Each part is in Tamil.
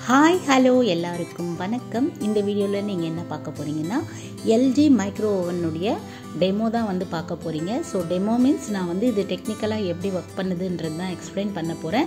ஹாய் ஹலோ எல்லாருக்கும் வணக்கம் இந்த வீடியோவில் நீங்கள் என்ன பார்க்க போகிறீங்கன்னா எல்ஜி மைக்ரோ ஓவனுடைய டெமோ தான் வந்து பார்க்க போகிறீங்க ஸோ டெமோ மீன்ஸ் நான் வந்து இது டெக்னிக்கலாக எப்படி ஒர்க் பண்ணுதுன்றது தான் எக்ஸ்பிளைன் பண்ண போகிறேன்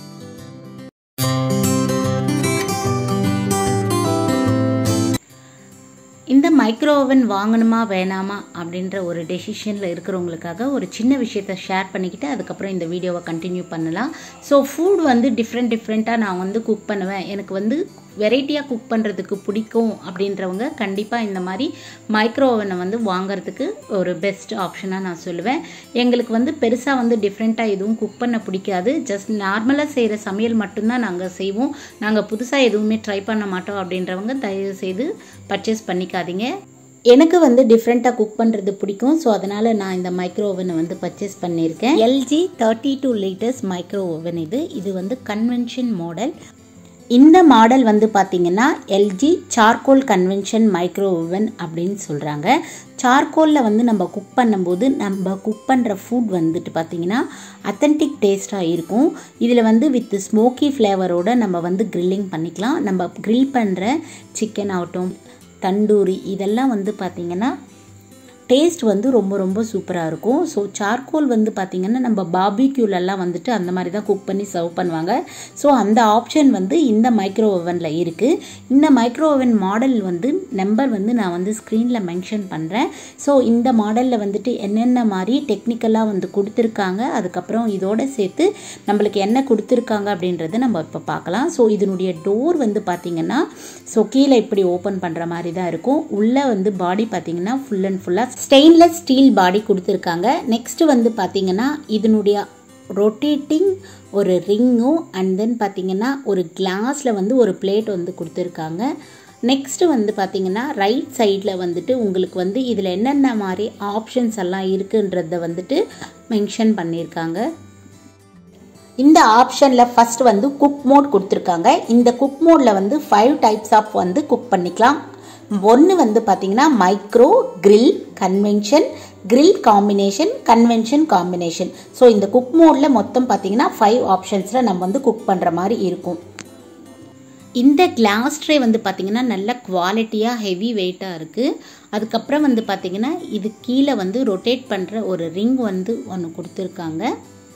இந்த மைக்ரோ ஓவன் வாங்கணுமா வேணாமா அப்படின்ற ஒரு டெசிஷனில் இருக்கிறவங்களுக்காக ஒரு சின்ன விஷயத்த ஷேர் பண்ணிக்கிட்டு அதுக்கப்புறம் இந்த வீடியோவை கண்டினியூ பண்ணலாம் ஸோ ஃபுட் வந்து டிஃப்ரெண்ட் டிஃப்ரெண்ட்டாக நான் வந்து குக் பண்ணுவேன் எனக்கு வந்து வெரைட்டியாக குக் பண்ணுறதுக்கு பிடிக்கும் அப்படின்றவங்க கண்டிப்பாக இந்த மாதிரி மைக்ரோ ஓவனை வந்து வாங்குறதுக்கு ஒரு பெஸ்ட் ஆப்ஷனாக நான் சொல்லுவேன் எங்களுக்கு வந்து பெருசாக வந்து டிஃப்ரெண்ட்டாக எதுவும் குக் பண்ண பிடிக்காது ஜஸ்ட் நார்மலாக செய்கிற சமையல் மட்டும்தான் நாங்கள் செய்வோம் நாங்கள் புதுசாக எதுவுமே ட்ரை பண்ண மாட்டோம் அப்படின்றவங்க தயவு செய்து பர்ச்சேஸ் பண்ணிக்காதீங்க எனக்கு வந்து டிஃப்ரெண்ட்டாக குக் பண்ணுறது பிடிக்கும் ஸோ அதனால் நான் இந்த மைக்ரோ ஓவனை வந்து பர்ச்சேஸ் பண்ணியிருக்கேன் LG thirty two litres micro oven இது இது வந்து கன்வென்ஷன் மாடல் இந்த மாடல் வந்து பார்த்திங்கன்னா LG charcoal convection micro oven அப்படின்னு சொல்கிறாங்க சார்கோலில் வந்து நம்ம குக் பண்ணும்போது நம்ம குக் பண்ணுற ஃபுட் வந்துட்டு பார்த்திங்கன்னா அத்தன்டிக் டேஸ்ட்டாக இருக்கும் இதில் வந்து வித் ஸ்மோக்கி ஃப்ளேவரோடு நம்ம வந்து க்ரில்லிங் பண்ணிக்கலாம் நம்ம க்ரில் பண்ணுற சிக்கன் ஆகட்டும் தண்டூரி இதெல்லாம் வந்து பார்த்திங்கன்னா டேஸ்ட் வந்து ரொம்ப ரொம்ப சூப்பராக இருக்கும் ஸோ சார்கோல் வந்து பார்த்திங்கன்னா நம்ம பாபிக்யூலெல்லாம் வந்துட்டு அந்த மாதிரி தான் குக் பண்ணி சர்வ் பண்ணுவாங்க ஸோ அந்த ஆப்ஷன் வந்து இந்த மைக்ரோ ஓவனில் இருக்குது இந்த மைக்ரோ ஓவன் மாடல் வந்து நம்பர் வந்து நான் வந்து ஸ்க்ரீனில் மென்ஷன் பண்ணுறேன் ஸோ இந்த மாடலில் வந்துட்டு என்னென்ன மாதிரி டெக்னிக்கலாக வந்து கொடுத்துருக்காங்க அதுக்கப்புறம் இதோடு சேர்த்து நம்மளுக்கு என்ன கொடுத்துருக்காங்க அப்படின்றத நம்ம இப்போ பார்க்கலாம் ஸோ இதனுடைய டோர் வந்து பார்த்திங்கன்னா ஸோ கீழே இப்படி ஓப்பன் பண்ணுற மாதிரி தான் இருக்கும் உள்ளே வந்து பாடி பார்த்திங்கன்னா ஃபுல் அண்ட் ஃபுல்லாக ஸ்டெயின்லெஸ் ஸ்டீல் பாடி கொடுத்துருக்காங்க நெக்ஸ்ட் வந்து பார்த்தீங்கன்னா இதனுடைய ரொட்டேட்டிங் ஒரு ரிங்கும் அண்ட் தென் பார்த்தீங்கன்னா ஒரு கிளாஸில் வந்து ஒரு பிளேட் வந்து கொடுத்துருக்காங்க நெக்ஸ்ட்டு வந்து பார்த்தீங்கன்னா ரைட் சைடில் வந்துட்டு உங்களுக்கு வந்து இதில் என்னென்ன மாதிரி ஆப்ஷன்ஸ் எல்லாம் இருக்குன்றத வந்துட்டு மென்ஷன் பண்ணியிருக்காங்க இந்த ஆப்ஷனில் ஃபஸ்ட் வந்து குக் மோட் கொடுத்துருக்காங்க இந்த குக் மோடில் வந்து ஃபைவ் டைப்ஸ் ஆஃப் வந்து குக் பண்ணிக்கலாம் ஒன்று வந்து பார்த்தீங்கன்னா micro grill convection grill combination convection combination so இந்த குக் மோடில் மொத்தம் பார்த்தீங்கன்னா ஃபைவ் ஆப்ஷன்ஸில் நம்ம வந்து குக் பண்ணுற மாதிரி இருக்கும் இந்த கிளாஸ் ட்ரே வந்து பார்த்திங்கன்னா நல்ல குவாலிட்டியாக ஹெவி வெயிட்டாக இருக்குது அதுக்கப்புறம் வந்து பார்த்திங்கன்னா இது கீழே வந்து ரொட்டேட் பண்ணுற ஒரு ரிங் வந்து ஒன்று கொடுத்துருக்காங்க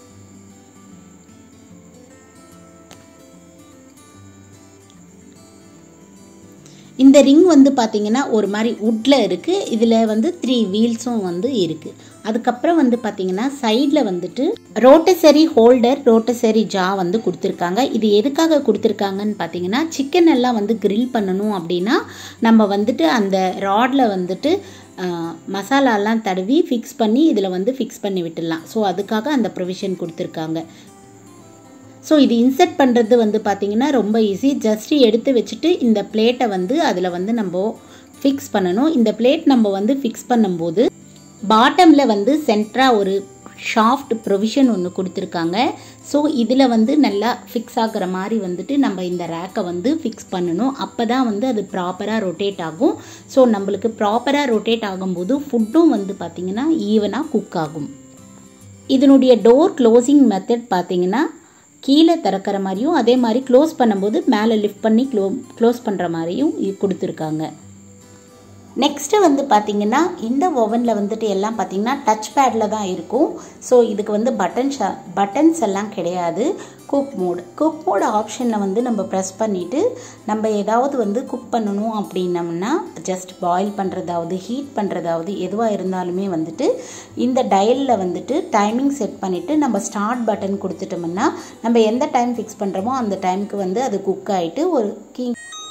இந்த ரிங் வந்து பார்த்திங்கன்னா ஒரு மாதிரி வுட்டில் இருக்குது இதில் வந்து த்ரீ வீல்ஸும் வந்து இருக்குது அதுக்கப்புறம் வந்து பார்த்திங்கன்னா சைடில் வந்துட்டு ரோட்டசரி ஹோல்டர் ரோட்டசரி ஜா வந்து கொடுத்துருக்காங்க இது எதுக்காக கொடுத்துருக்காங்கன்னு பார்த்தீங்கன்னா சிக்கன் எல்லாம் வந்து கிரில் பண்ணணும் அப்படின்னா நம்ம வந்துட்டு அந்த ராடில் வந்துட்டு மசாலாலாம் தடவி ஃபிக்ஸ் பண்ணி இதில் வந்து ஃபிக்ஸ் பண்ணி விட்டுடலாம் ஸோ அதுக்காக அந்த ப்ரொவிஷன் கொடுத்துருக்காங்க ஸோ இது இன்சர்ட் பண்ணுறது வந்து பார்த்திங்கன்னா ரொம்ப ஈஸி ஜஸ்ட்டு எடுத்து வச்சுட்டு இந்த பிளேட்டை வந்து அதில் வந்து நம்ம ஃபிக்ஸ் பண்ணணும் இந்த பிளேட் நம்ம வந்து ஃபிக்ஸ் பண்ணும்போது பாட்டமில் வந்து சென்ட்ராக ஒரு ஷாஃப்ட் ப்ரொவிஷன் ஒன்று கொடுத்துருக்காங்க ஸோ இதில் வந்து நல்லா ஃபிக்ஸ் ஆகிற மாதிரி வந்துட்டு நம்ம இந்த ரேக்கை வந்து ஃபிக்ஸ் பண்ணணும் அப்போ தான் வந்து அது ப்ராப்பராக ரொட்டேட் ஆகும் ஸோ நம்மளுக்கு ப்ராப்பராக ரொட்டேட் ஆகும்போது ஃபுட்டும் வந்து பார்த்திங்கன்னா ஈவனாக குக் ஆகும் இதனுடைய டோர் க்ளோசிங் மெத்தட் பார்த்திங்கன்னா கீழே திறக்கிற மாதிரியும் அதே மாதிரி க்ளோஸ் பண்ணும்போது மேலே லிஃப்ட் பண்ணி க்ளோ க்ளோஸ் பண்ணுற மாதிரியும் கொடுத்துருக்காங்க நெக்ஸ்ட்டு வந்து பார்த்திங்கன்னா இந்த ஓவனில் வந்துட்டு எல்லாம் பார்த்திங்கன்னா டச் பேடில் தான் இருக்கும் ஸோ இதுக்கு வந்து பட்டன் ஷா பட்டன்ஸ் எல்லாம் கிடையாது குக் மோடு குக் மோடு ஆப்ஷனில் வந்து நம்ம ப்ரெஸ் பண்ணிவிட்டு நம்ம ஏதாவது வந்து குக் பண்ணணும் அப்படின்னம்னா ஜஸ்ட் பாயில் பண்ணுறதாவது ஹீட் பண்ணுறதாவது எதுவாக இருந்தாலுமே வந்துட்டு இந்த டயலில் வந்துட்டு டைமிங் செட் பண்ணிவிட்டு நம்ம ஸ்டார்ட் பட்டன் கொடுத்துட்டோம்னா நம்ம எந்த டைம் ஃபிக்ஸ் பண்ணுறோமோ அந்த டைமுக்கு வந்து அது குக் ஆகிட்டு ஒரு கீ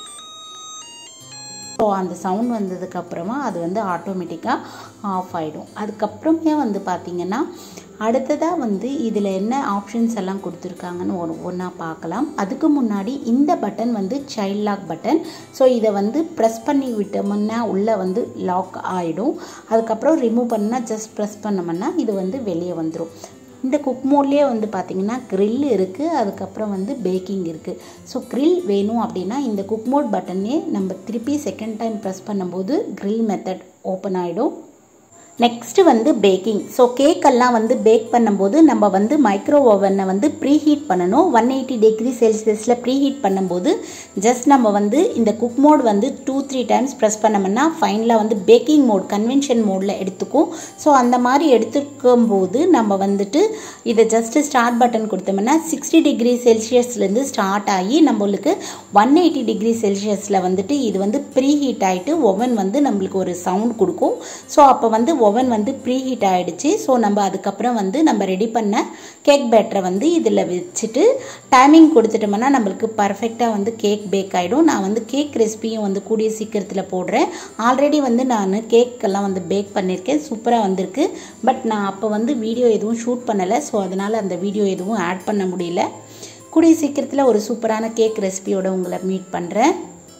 ஸோ அந்த சவுண்ட் வந்ததுக்கப்புறமா அது வந்து ஆட்டோமேட்டிக்காக ஆஃப் ஆகிடும் அதுக்கப்புறமே வந்து பார்த்திங்கன்னா அடுத்ததாக வந்து இதில் என்ன ஆப்ஷன்ஸ் எல்லாம் கொடுத்துருக்காங்கன்னு ஒரு ஒன்றா பார்க்கலாம் அதுக்கு முன்னாடி இந்த பட்டன் வந்து சைல்ட் லாக் பட்டன் ஸோ இதை வந்து ப்ரெஸ் பண்ணி விட்டோம்னா உள்ளே வந்து லாக் ஆகிடும் அதுக்கப்புறம் ரிமூவ் பண்ணால் ஜஸ்ட் ப்ரெஸ் பண்ணோம்னா இது வந்து வெளியே வந்துடும் இந்த குக் மோட்லேயே வந்து பார்த்திங்கன்னா க்ரில் இருக்குது அதுக்கப்புறம் வந்து பேக்கிங் இருக்குது ஸோ க்ரில் வேணும் அப்படின்னா இந்த குக் மோட் பட்டனே நம்ம திருப்பி செகண்ட் டைம் ப்ரெஸ் பண்ணும்போது க்ரில் மெத்தட் ஓப்பன் ஆகிடும் நெக்ஸ்ட்டு வந்து பேக்கிங் ஸோ கேக்கெல்லாம் வந்து பேக் பண்ணும்போது நம்ம வந்து மைக்ரோ ஓவனை வந்து ப்ரீ ஹீட் பண்ணணும் ஒன் எயிட்டி டிகிரி செல்சியஸில் ப்ரீ ஹீட் பண்ணும்போது ஜஸ்ட் நம்ம வந்து இந்த குக் மோட் வந்து டூ த்ரீ டைம்ஸ் ப்ரெஸ் பண்ணோம்னா ஃபைனலாக வந்து பேக்கிங் மோட் கன்வென்ஷன் மோடில் எடுத்துக்கும் ஸோ அந்த மாதிரி எடுத்துக்கும் போது நம்ம வந்துட்டு இதை ஜஸ்ட்டு ஸ்டார்ட் பட்டன் கொடுத்தோம்னா சிக்ஸ்டி டிகிரி செல்சியஸ்லேருந்து ஸ்டார்ட் ஆகி நம்மளுக்கு ஒன் எயிட்டி டிகிரி செல்சியஸில் வந்துட்டு இது வந்து ப்ரீ ஹீட் ஆகிட்டு ஓவன் வந்து நம்மளுக்கு ஒரு சவுண்ட் கொடுக்கும் ஸோ அப்போ வந்து ஓவன் வந்து ப்ரீ ஹீட் ஆகிடுச்சு ஸோ நம்ம அதுக்கப்புறம் வந்து நம்ம ரெடி பண்ண கேக் பேட்டரை வந்து இதில் வச்சுட்டு டைமிங் கொடுத்துட்டோம்னா நம்மளுக்கு பர்ஃபெக்டாக வந்து கேக் பேக் ஆகிடும் நான் வந்து கேக் ரெசிபியும் வந்து கூடிய சீக்கிரத்தில் போடுறேன் ஆல்ரெடி வந்து நான் கேக்கெல்லாம் வந்து பேக் பண்ணியிருக்கேன் சூப்பராக வந்திருக்கு பட் நான் அப்போ வந்து வீடியோ எதுவும் ஷூட் பண்ணலை ஸோ அதனால் அந்த வீடியோ எதுவும் ஆட் பண்ண முடியல கூடிய சீக்கிரத்தில் ஒரு சூப்பரான கேக் ரெசிபியோட உங்களை மீட் பண்ணுறேன்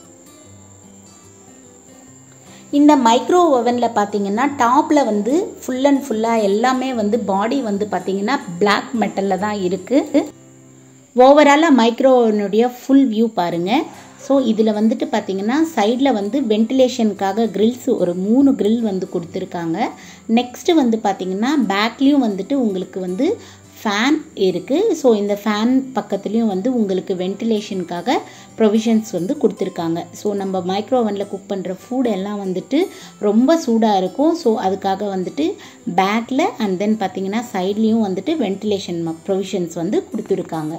இந்த மைக்ரோ ஓவனில் பார்த்தீங்கன்னா டாப்பில் வந்து ஃபுல் அண்ட் ஃபுல்லாக எல்லாமே வந்து பாடி வந்து பார்த்தீங்கன்னா பிளாக் மெட்டலில் தான் இருக்குது ஓவராலாக மைக்ரோ ஓவனுடைய ஃபுல் வியூ பாருங்கள் ஸோ இதில் வந்துட்டு பார்த்தீங்கன்னா சைடில் வந்து வென்டிலேஷனுக்காக கிரில்ஸ் ஒரு மூணு கிரில் வந்து கொடுத்துருக்காங்க நெக்ஸ்ட்டு வந்து பார்த்தீங்கன்னா பேக்லேயும் வந்துட்டு உங்களுக்கு வந்து ஃபேன் இருக்குது ஸோ இந்த ஃபேன் பக்கத்துலேயும் வந்து உங்களுக்கு வென்டிலேஷனுக்காக ப்ரொவிஷன்ஸ் வந்து கொடுத்துருக்காங்க ஸோ நம்ம மைக்ரோ ஓவனில் குக் பண்ணுற ஃபுட் எல்லாம் வந்துட்டு ரொம்ப சூடாக இருக்கும் ஸோ அதுக்காக வந்துட்டு பேக்கில் அண்ட் தென் பார்த்தீங்கன்னா சைட்லேயும் வந்துட்டு வென்டிலேஷன் ப்ரொவிஷன்ஸ் வந்து கொடுத்துருக்காங்க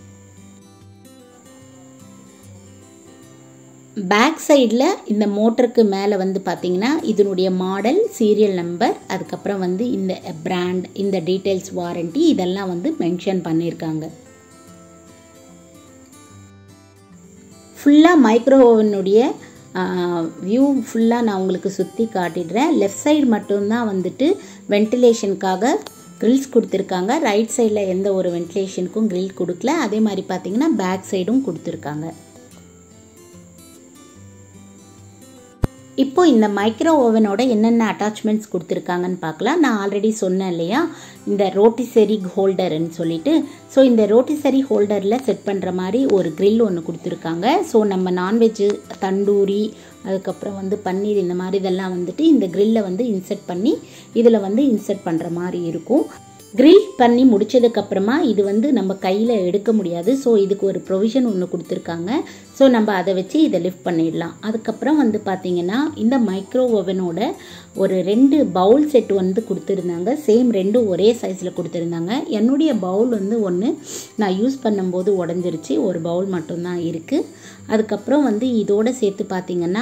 பேக் சைடில் இந்த மோட்டருக்கு மேலே வந்து பார்த்தீங்கன்னா இதனுடைய மாடல் சீரியல் நம்பர் அதுக்கப்புறம் வந்து இந்த பிராண்ட் இந்த டீட்டெயில்ஸ் வாரண்டி இதெல்லாம் வந்து மென்ஷன் பண்ணியிருக்காங்க ஃபுல்லாக மைக்ரோ ஓவனுடைய வியூ ஃபுல்லாக நான் உங்களுக்கு சுற்றி காட்டிடுறேன் லெஃப்ட் சைடு மட்டும்தான் வந்துட்டு வென்டிலேஷனுக்காக கிரில்ஸ் கொடுத்துருக்காங்க ரைட் சைடில் எந்த ஒரு வென்டிலேஷனுக்கும் கிரில் கொடுக்கல அதே மாதிரி பார்த்தீங்கன்னா பேக் சைடும் கொடுத்துருக்காங்க இப்போ இந்த மைக்ரோ ஓவனோட என்னென்ன அட்டாச்மெண்ட்ஸ் கொடுத்துருக்காங்கன்னு பார்க்கலாம் நான் ஆல்ரெடி சொன்னேன் இல்லையா இந்த ரோட்டிசரி ஹோல்டர்னு சொல்லிட்டு ஸோ இந்த ரோட்டிசரி ஹோல்டரில் செட் பண்ணுற மாதிரி ஒரு grill ஒன்று கொடுத்துருக்காங்க ஸோ நம்ம நான்வெஜ்ஜு தண்டூரி அதுக்கப்புறம் வந்து பன்னீர் இந்த மாதிரி இதெல்லாம் வந்துட்டு இந்த grill-அ வந்து இன்செர்ட் பண்ணி இதில் வந்து இன்செர்ட் பண்ணுற மாதிரி இருக்கும் grill பண்ணி முடிச்சதுக்கப்புறமா இது வந்து நம்ம கையில் எடுக்க முடியாது ஸோ இதுக்கு ஒரு ப்ரொவிஷன் ஒன்று கொடுத்துருக்காங்க ஸோ நம்ம அதை வச்சு இதை லிஃப்ட் பண்ணிடலாம் அதுக்கப்புறம் வந்து பார்த்திங்கன்னா இந்த மைக்ரோ ஓவனோட ஒரு ரெண்டு பவுல் செட் வந்து கொடுத்துருந்தாங்க சேம் ரெண்டும் ஒரே சைஸில் கொடுத்துருந்தாங்க என்னுடைய பவுல் வந்து ஒன்று நான் யூஸ் பண்ணும்போது உடஞ்சிருச்சு ஒரு பவுல் மட்டும்தான் இருக்குது அதுக்கப்புறம் வந்து இதோட சேர்த்து பார்த்திங்கன்னா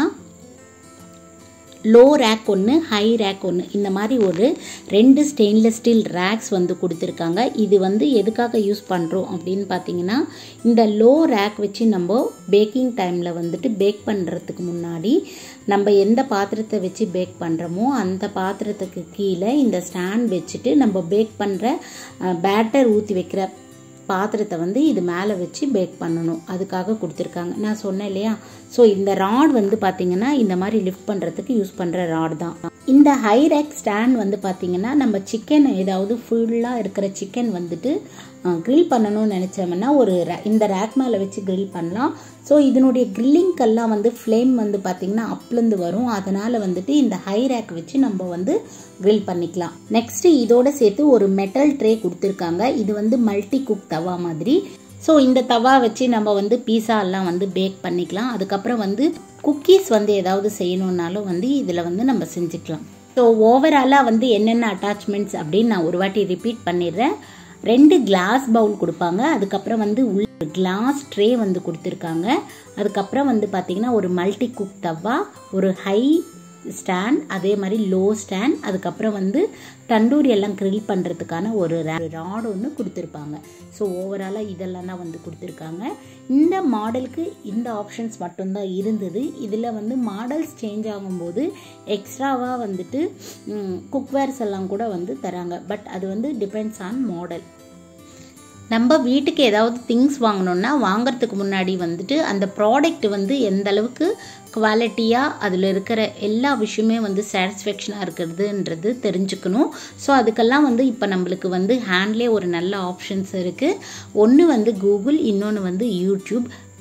லோ ரேக் ஒன்று ஹை ரேக் ஒன்று இந்த மாதிரி ஒரு ரெண்டு ஸ்டெயின்லெஸ் ஸ்டீல் ரேக்ஸ் வந்து கொடுத்துருக்காங்க இது வந்து எதுக்காக யூஸ் பண்ணுறோம் அப்படின்னு பார்த்தீங்கன்னா இந்த லோ ரேக் வச்சு நம்ம பேக்கிங் டைமில் வந்துட்டு பேக் பண்ணுறதுக்கு முன்னாடி நம்ம எந்த பாத்திரத்தை வச்சு பேக் பண்ணுறோமோ அந்த பாத்திரத்துக்கு கீழே இந்த ஸ்டாண்ட் வச்சுட்டு நம்ம பேக் பண்ணுற பேட்டர் ஊற்றி வைக்கிற பாத்திரத்தை வந்து இது மேலே வச்சு பேக் பண்ணணும் அதுக்காக கொடுத்துருக்காங்க நான் சொன்னேன் இல்லையா ஸோ இந்த ராட் வந்து பார்த்தீங்கன்னா இந்த மாதிரி லிஃப்ட் பண்ணுறதுக்கு யூஸ் பண்ணுற ராட் தான் இந்த ஹை ரேக் ஸ்டாண்ட் வந்து பார்த்தீங்கன்னா நம்ம சிக்கன் ஏதாவது ஃபுல்லாக இருக்கிற சிக்கன் வந்துட்டு க்ரில் பண்ணணும்னு நினச்சோம்னா ஒரு ra- இந்த ரேக் மேலே வச்சு க்ரில் பண்ணலாம் ஸோ இதனுடைய க்ரில்லிங்கெல்லாம் வந்து ஃப்ளேம் வந்து பார்த்திங்கன்னா அப்லேருந்து வரும் அதனால் வந்துட்டு இந்த ஹை ரேக் வச்சு நம்ம வந்து க்ரில் பண்ணிக்கலாம் நெக்ஸ்ட்டு இதோட சேர்த்து ஒரு மெட்டல் ட்ரே கொடுத்துருக்காங்க இது வந்து மல்டி குக் தவா மாதிரி ஸோ இந்த தவா வச்சு நம்ம வந்து பீஸா எல்லாம் வந்து பேக் பண்ணிக்கலாம் அதுக்கப்புறம் வந்து குக்கீஸ் வந்து ஏதாவது செய்யணுன்னாலும் வந்து இதில் வந்து நம்ம செஞ்சுக்கலாம் ஸோ ஓவராலாக வந்து என்னென்ன அட்டாச்மெண்ட்ஸ் அப்படின்னு நான் ஒரு வாட்டி ரிப்பீட் பண்ணிடுறேன் ரெண்டு கிளாஸ் பவுல் கொடுப்பாங்க அதுக்கப்புறம் வந்து உள்ள கிளாஸ் ட்ரே வந்து கொடுத்துருக்காங்க அதுக்கப்புறம் வந்து பார்த்தீங்கன்னா ஒரு மல்டி குக் தவா ஒரு ஹை ஸ்டாண்ட் அதே மாதிரி லோ ஸ்டாண்ட் அதுக்கப்புறம் வந்து தண்டூரி எல்லாம் கிரில் பண்ணுறதுக்கான ஒரு ராட் ஒன்று கொடுத்துருப்பாங்க ஸோ ஓவராலாக இதெல்லாம் தான் வந்து கொடுத்துருக்காங்க இந்த மாடலுக்கு இந்த ஆப்ஷன்ஸ் மட்டும்தான் இருந்தது இதில் வந்து மாடல்ஸ் சேஞ்ச் ஆகும்போது எக்ஸ்ட்ராவாக வந்துட்டு குக்வேர்ஸ் எல்லாம் கூட வந்து தராங்க பட் அது வந்து டிபெண்ட்ஸ் ஆன் மாடல் நம்ம வீட்டுக்கு ஏதாவது திங்ஸ் வாங்கணும்னா வாங்குறதுக்கு முன்னாடி வந்துட்டு அந்த ப்ராடக்ட் வந்து எந்த அளவுக்கு குவாலிட்டியாக அதில் இருக்கிற எல்லா விஷயமே வந்து சாட்டிஸ்ஃபேக்ஷனாக இருக்கிறதுன்றது தெரிஞ்சுக்கணும் ஸோ அதுக்கெல்லாம் வந்து இப்போ நம்மளுக்கு வந்து ஹேண்ட்லேயே ஒரு நல்ல ஆப்ஷன்ஸ் இருக்குது ஒன்று வந்து கூகுள் இன்னொன்று வந்து யூடியூப்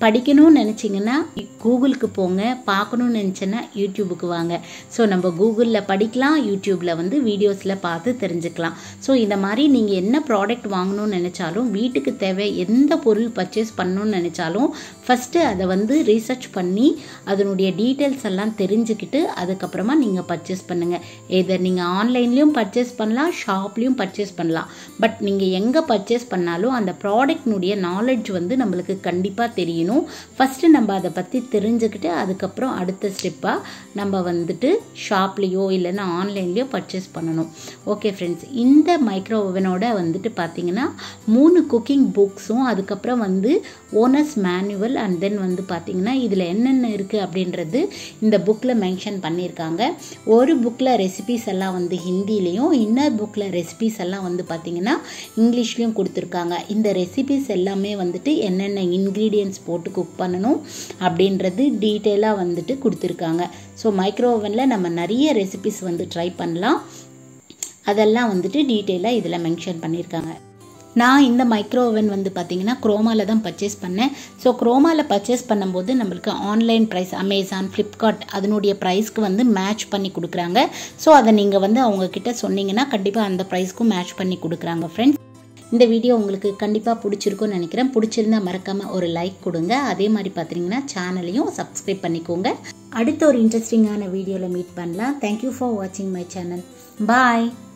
படிக்கணும்னு நினச்சிங்கன்னா கூகுளுக்கு போங்க பார்க்கணும்னு நினச்சேன்னா யூடியூபுக்கு வாங்க ஸோ நம்ம கூகுளில் படிக்கலாம் யூடியூப்பில் வந்து வீடியோஸில் பார்த்து தெரிஞ்சுக்கலாம் ஸோ இந்த மாதிரி நீங்கள் என்ன ப்ராடக்ட் வாங்கணும்னு நினச்சாலும் வீட்டுக்கு தேவை எந்த பொருள் பர்ச்சேஸ் பண்ணணும்னு நினச்சாலும் ஃபஸ்ட்டு அதை வந்து ரீசர்ச் பண்ணி அதனுடைய டீட்டெயில்ஸ் எல்லாம் தெரிஞ்சுக்கிட்டு அதுக்கப்புறமா நீங்கள் பர்ச்சேஸ் பண்ணுங்கள் எதர் நீங்கள் ஆன்லைன்லேயும் பர்ச்சேஸ் பண்ணலாம் ஷாப்லேயும் பர்ச்சேஸ் பண்ணலாம் பட் நீங்கள் எங்கே பர்ச்சேஸ் பண்ணாலும் அந்த ப்ராடக்ட்னுடைய நாலேஜ் வந்து நம்மளுக்கு கண்டிப்பாக தெரியணும் ஃபஸ்ட்டு நம்ம அதை பற்றி தெரிஞ்சுக்கிட்டு அதுக்கப்புறம் அடுத்த ஸ்டெப்பாக நம்ம வந்துட்டு ஷாப்லேயோ இல்லைன்னா ஆன்லைன்லேயோ பர்ச்சேஸ் பண்ணணும் ஓகே ஃப்ரெண்ட்ஸ் இந்த மைக்ரோ ஓவனோட வந்துட்டு பார்த்தீங்கன்னா மூணு குக்கிங் புக்ஸும் அதுக்கப்புறம் வந்து ஓனர்ஸ் மேனுவல் அண்ட் தென் வந்து பார்த்தீங்கன்னா இதில் என்னென்ன இருக்குது அப்படின்றது இந்த புக்கில் மென்ஷன் பண்ணியிருக்காங்க ஒரு புக்கில் ரெசிபிஸ் எல்லாம் வந்து ஹிந்திலையும் இன்னொரு புக்கில் ரெசிபிஸ் எல்லாம் வந்து பார்த்தீங்கன்னா இங்கிலீஷ்லேயும் கொடுத்துருக்காங்க இந்த ரெசிபிஸ் எல்லாமே வந்துட்டு என்னென்ன இன்க்ரீடியன்ட்ஸ் போட்டு குக் பண்ணணும் அப்படின்றது டீட்டெயிலாக வந்துட்டு கொடுத்துருக்காங்க ஸோ மைக்ரோ ஓவனில் நம்ம நிறைய ரெசிபிஸ் வந்து ட்ரை பண்ணலாம் அதெல்லாம் வந்துட்டு டீட்டெயிலாக இதில் மென்ஷன் பண்ணியிருக்காங்க நான் இந்த மைக்ரோ ஓவன் வந்து பார்த்தீங்கன்னா குரோமாவில் தான் பர்ச்சேஸ் பண்ணேன் ஸோ குரோமாவில் பர்ச்சேஸ் பண்ணும்போது நம்மளுக்கு ஆன்லைன் ப்ரைஸ் அமேசான் ஃப்ளிப்கார்ட் அதனுடைய ப்ரைஸ்க்கு வந்து மேட்ச் பண்ணி கொடுக்குறாங்க ஸோ அதை நீங்கள் வந்து அவங்கக்கிட்ட சொன்னீங்கன்னா கண்டிப்பாக அந்த ப்ரைஸ்க்கும் மேட்ச் பண்ணி கொடுக்குறாங்க ஃப்ரெண்ட்ஸ் இந்த வீடியோ உங்களுக்கு கண்டிப்பாக பிடிச்சிருக்கும்னு நினைக்கிறேன் பிடிச்சிருந்தா மறக்காமல் ஒரு லைக் கொடுங்க அதே மாதிரி பார்த்தீங்கன்னா சேனலையும் சப்ஸ்கிரைப் பண்ணிக்கோங்க அடுத்த ஒரு இன்ட்ரெஸ்டிங்கான வீடியோவில் மீட் பண்ணலாம் தேங்க்யூ ஃபார் வாட்சிங் மை சேனல் பாய்